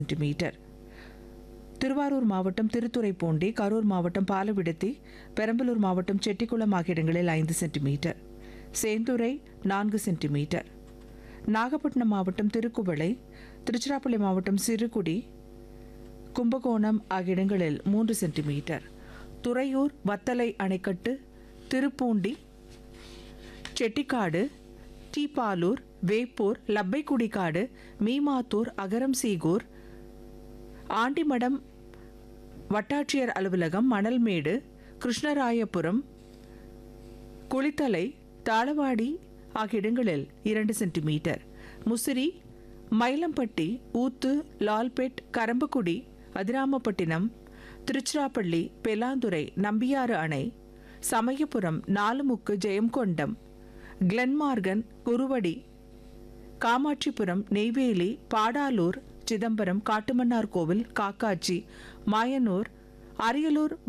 centimetre Thiruvarur மாவட்டம் திருத்துறைப்பூண்டி கரூர் மாவட்டம் பாலவிடத்தி பெரம்பலூர் மாவட்டம் செட்டிக்குளம் ஆகிய இடங்களில் ஐந்து சென்டிமீட்டர் சேந்துரை நான்கு சென்டிமீட்டர் நாகப்பட்டினம் மாவட்டம் திருக்குவளை திருச்சிராப்பள்ளி மாவட்டம் சிறுகுடி கும்பகோணம் ஆகிய இடங்களில் மூன்று சென்டிமீட்டர் துறையூர் வத்தலை அணைக்கட்டு திருப்பூண்டி செட்டிக்காடு டீப்பாலூர் வேப்பூர் லப்பைக்குடிக்காடு மீமாத்தூர் அகரம் சீகூர் ஆண்டிமடம் வட்டாட்சியர் அலுவலகம் மணல்மேடு கிருஷ்ணராயபுரம் குளித்தலை தாளவாடி ஆகிய இடங்களில் இரண்டு சென்டிமீட்டர் முசிறி மயிலம்பட்டி ஊத்து லால்பேட் கரம்பக்குடி அதிராமப்பட்டினம் திருச்சிராப்பள்ளி பெலாந்துறை நம்பியாறு அணை சமயபுரம் நாலுமுக்கு ஜெயங்கொண்டம் கிளன்மார்கன் குருவடி காமாட்சிபுரம் நெய்வேலி பாடாலூர் சிதம்பரம் காட்டுமன்னார் கோவில் காக்காட்சி மாயனூர் அரியலூர்